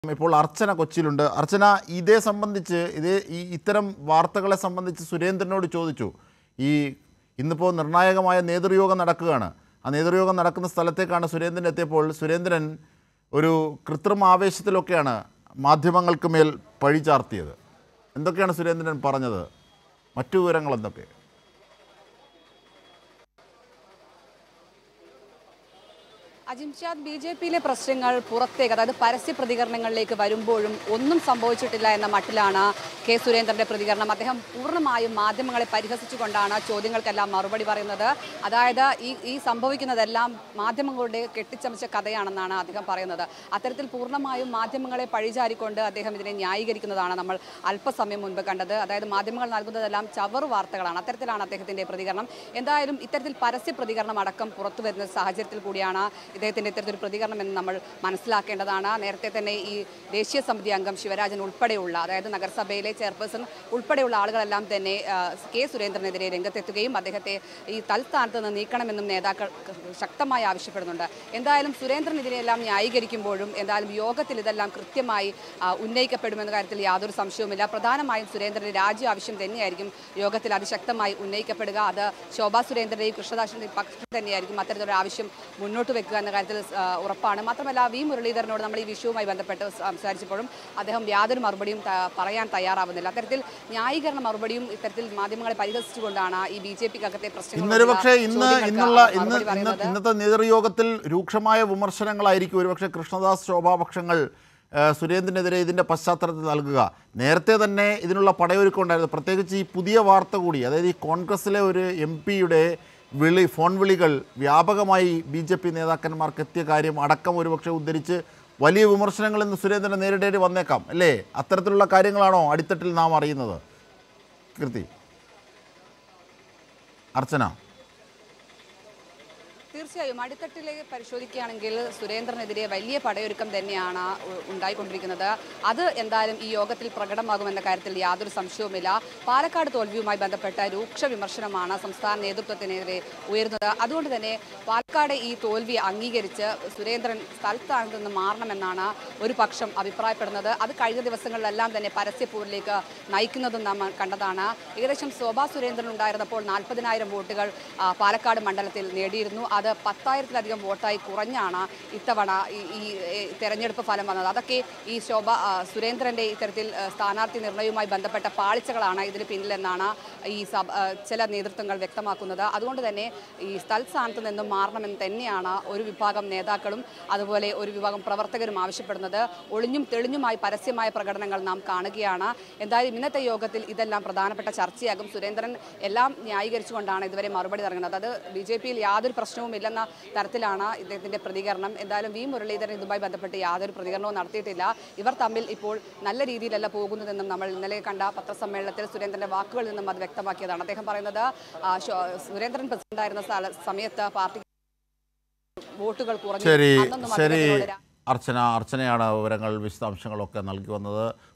ഇപ്പോൾ അർച്ചന കൊച്ചിയിലുണ്ട് അർച്ചന ഇതേ സംബന്ധിച്ച് ഇതേ ഈ ഇത്തരം വാർത്തകളെ സംബന്ധിച്ച് സുരേന്ദ്രനോട് ചോദിച്ചു ഈ ഇന്നിപ്പോൾ നിർണായകമായ നേതൃയോഗം നടക്കുകയാണ് ആ നേതൃയോഗം നടക്കുന്ന സ്ഥലത്തേക്കാണ് സുരേന്ദ്രൻ എത്തിയപ്പോൾ സുരേന്ദ്രൻ ഒരു കൃത്രിമ ആവേശത്തിലൊക്കെയാണ് മാധ്യമങ്ങൾക്ക് മേൽ പഴി ചാർത്തിയത് എന്തൊക്കെയാണ് സുരേന്ദ്രൻ പറഞ്ഞത് മറ്റു വിവരങ്ങൾ എന്തൊക്കെ അജിംഷാദ് ബി ജെ പിയിലെ പ്രശ്നങ്ങൾ പുറത്തേക്ക് അതായത് പരസ്യ പ്രതികരണങ്ങളിലേക്ക് വരുമ്പോഴും ഒന്നും സംഭവിച്ചിട്ടില്ല എന്ന മട്ടിലാണ് കെ സുരേന്ദ്രന്റെ പ്രതികരണം അദ്ദേഹം പൂർണ്ണമായും മാധ്യമങ്ങളെ പരിഹസിച്ചുകൊണ്ടാണ് ചോദ്യങ്ങൾക്കെല്ലാം മറുപടി പറയുന്നത് അതായത് ഈ ഈ സംഭവിക്കുന്നതെല്ലാം മാധ്യമങ്ങളുടെ കെട്ടിച്ചമച്ച കഥയാണെന്നാണ് അദ്ദേഹം പറയുന്നത് അത്തരത്തിൽ പൂർണ്ണമായും മാധ്യമങ്ങളെ പഴിചാരിക്കൊണ്ട് അദ്ദേഹം ഇതിനെ ന്യായീകരിക്കുന്നതാണ് നമ്മൾ അല്പസമയം മുൻപ് കണ്ടത് അതായത് മാധ്യമങ്ങൾ നൽകുന്നതെല്ലാം ചവറു വാർത്തകളാണ് അത്തരത്തിലാണ് അദ്ദേഹത്തിന്റെ പ്രതികരണം എന്തായാലും ഇത്തരത്തിൽ പരസ്യ പ്രതികരണം അടക്കം പുറത്തു വരുന്ന സാഹചര്യത്തിൽ കൂടിയാണ് ഇദ്ദേഹത്തിന്റെ ഇത്തരത്തിലൊരു പ്രതികരണം എന്ന് നമ്മൾ മനസ്സിലാക്കേണ്ടതാണ് നേരത്തെ തന്നെ ഈ ദേശീയ സമിതി അംഗം ശിവരാജൻ ഉൾപ്പെടെയുള്ള അതായത് നഗരസഭയിലെ ചെയർപേഴ്സൺ ഉൾപ്പെടെയുള്ള ആളുകളെല്ലാം തന്നെ ആ, കെ സുരേന്ദ്രനെതിരെ രംഗത്തെത്തുകയും അദ്ദേഹത്തെ ഈ തൽസ്ഥാനത്ത് നിന്ന് നീക്കണമെന്നും നേതാക്കൾ ശക്തമായി ആവശ്യപ്പെടുന്നുണ്ട് എന്തായാലും സുരേന്ദ്രൻ ഇതിനെല്ലാം ന്യായീകരിക്കുമ്പോഴും എന്തായാലും യോഗത്തിൽ ഇതെല്ലാം കൃത്യമായി ആ, ഉന്നയിക്കപ്പെടുമെന്ന കാര്യത്തിൽ യാതൊരു സംശയവുമില്ല പ്രധാനമായും സുരേന്ദ്രന്റെ രാജ്യ ആവശ്യം തന്നെയായിരിക്കും യോഗത്തിൽ അതിശക്തമായി ഉന്നയിക്കപ്പെടുക അത് ശോഭാ സുരേന്ദ്രന്റെയും കൃഷ്ണദാസിന്റെയും പക്ഷം തന്നെയായിരിക്കും അത്തരത്തിലൊരു ആവശ്യം മുന്നോട്ട് വെക്കുക എന്ന കാര്യത്തിൽ ആ, ഉറപ്പാണ് മാത്രമല്ല വി മുരളീധരനോട് നമ്മൾ ഈ വിഷയവുമായി ബന്ധപ്പെട്ട് സംസാരിച്ചപ്പോഴും അദ്ദേഹം യാതൊരു മറുപടിയും ത- പറയാൻ തയ്യാറാവുന്നില്ല അത്തരത്തിൽ ന്യായീകരണ മറുപടിയും ഇത്തരത്തിൽ മാധ്യമങ്ങളെ പരിഹസിച്ചുകൊണ്ടാണ് ഈ ബി ജെ പിക്കകത്തെ ഇന്നൊരു പക്ഷേ ഇന്ന് ഇന്നുള്ള ഇന്ന് മറുപടി ഇന്ന് പറയുന്നത് ഇന്നത്തെ നേതൃയോഗത്തിൽ രൂക്ഷമായ വിമർശനങ്ങളായിരിക്കും ഒരുപക്ഷെ കൃഷ്ണദാസ് ശോഭാപക്ഷങ്ങൾ ഏഹ്, സുരേന്ദ്രനെതിരെ ഇതിൻ്റെ പശ്ചാത്തലത്തിൽ നൽകുക നേരത്തെ തന്നെ ഇതിനുള്ള പടയൊരുക്കം ഉണ്ടായിരുന്നു പ്രത്യേകിച്ച് ഈ പുതിയ വാർത്ത കൂടി അതായത് ഈ കോൺഗ്രസിലെ ഒരു എം പിയുടെ വിളി ഫോൺ വിളികൾ വ്യാപകമായി ബി ജെ പി നേതാക്കന്മാർക്ക് എത്തിയ കാര്യം അടക്കം ഒരുപക്ഷെ ഉദ്ധരിച്ച് വലിയ വിമർശനങ്ങൾ ഇന്ന് സുരേന്ദ്രൻ നേരിടേണ്ടി വന്നേക്കാം അല്ലേ അത്തരത്തിലുള്ള കാര്യങ്ങളാണോ അടിത്തട്ടിൽ നാം അറിയുന്നത് കീർത്തി അർച്ചന തീർച്ചയായും അടിത്തട്ടിലേക്ക് പരിശോധിക്കുകയാണെങ്കിൽ സുരേന്ദ്രനെതിരെ വലിയ പടയൊരുക്കം തന്നെയാണ് ഉ- ഉണ്ടായിക്കൊണ്ടിരിക്കുന്നത് അത് എന്തായാലും ഈ യോഗത്തിൽ പ്രകടമാകുമെന്ന കാര്യത്തിൽ യാതൊരു സംശയവുമില്ല പാലക്കാട് തോൽവിയുമായി ബന്ധപ്പെട്ട രൂക്ഷ വിമർശനമാണ് സംസ്ഥാന നേതൃത്വത്തിനെതിരെ ഉയരുന്നത് അതുകൊണ്ട് തന്നെ പാലക്കാട് ഈ തോൽവി അംഗീകരിച്ച് സുരേന്ദ്രൻ സ്ഥലത്താണെന്ന് നിന്ന് മാറണമെന്നാണ് ഒരു പക്ഷം അഭിപ്രായപ്പെടുന്നത് അത് കഴിഞ്ഞ ദിവസങ്ങളിലെല്ലാം തന്നെ പരസ്യപൂരിലേക്ക് നയിക്കുന്നതും നാം കണ്ടതാണ് ഏകദേശം ശോഭാ സുരേന്ദ്രൻ ഉണ്ടായിരുന്നപ്പോൾ നാൽപ്പതിനായിരം വോട്ടുകൾ ആ, പാലക്കാട് മണ്ഡലത്തിൽ നേടിയിരുന്നു അത് പത്തായിരത്തിലധികം വോട്ടായി കുറഞ്ഞാണ് ഇത്തവണ ഈ ഈ ഈ തെരഞ്ഞെടുപ്പ് ഫലം വന്നത് അതൊക്കെ ഈ ശോഭ ആ, സുരേന്ദ്രന്റെ ഇത്തരത്തിൽ ആ, സ്ഥാനാർത്ഥി നിർണയവുമായി ബന്ധപ്പെട്ട പാളിച്ചകളാണ് ഇതിന് പിന്നിലെന്നാണ് ഈ സഭ ആ, ചില നേതൃത്വങ്ങൾ വ്യക്തമാക്കുന്നത് അതുകൊണ്ട് തന്നെ ഈ സ്ഥലസ്ഥാനത്ത് നിന്നും മാറണമെന്ന് തന്നെയാണ് ഒരു വിഭാഗം നേതാക്കളും അതുപോലെ ഒരു വിഭാഗം പ്രവർത്തകരും ആവശ്യപ്പെടുന്നത് ഒളിഞ്ഞും തെളിഞ്ഞുമായി പരസ്യമായ പ്രകടനങ്ങൾ നാം കാണുകയാണ് എന്തായാലും ഇന്നത്തെ യോഗത്തിൽ ഇതെല്ലാം പ്രധാനപ്പെട്ട ചർച്ചയാകും സുരേന്ദ്രൻ എല്ലാം ന്യായീകരിച്ചുകൊണ്ടാണ് ഇതുവരെ മറുപടി നൽകുന്നത് അത് ബി ജെ പിയിൽ യാതൊരു പ്രശ്നവും ഇല്ലെന്ന തരത്തിലാണ് ഇദ്ദേഹത്തിന്റെ പ്രതികരണം എന്തായാലും വി മുരളീധരൻ ഇതുമായി ബന്ധപ്പെട്ട് യാതൊരു പ്രതികരണവും നടത്തിയിട്ടില്ല ഇവർ തമ്മിൽ ഇപ്പോൾ നല്ല രീതിയിലല്ല പോകുന്നതെന്നും നമ്മൾ ഇന്നലെ കണ്ട പത്രസമ്മേളനത്തിൽ സുരേന്ദ്രന്റെ വാക്കുകളിൽ നിന്നും അത് വ്യക്തമാക്കിയതാണ് അദ്ദേഹം പറയുന്നത് ആ, ശോ- സുരേന്ദ്രൻ പ്രസിഡന്റായിരുന്ന സ്ഥല- സമയത്ത് പാർട്ടി വോട്ടുകൾ കുറഞ്ഞു ശരി അന്നൊന്നും ശരി അദ്ദേഹത്തിനോട് രാ- അർച്ചന അർച്ചനയാണ് വിവരങ്ങൾ വിശദാംശങ്ങളൊക്കെ നൽകി വന്നത്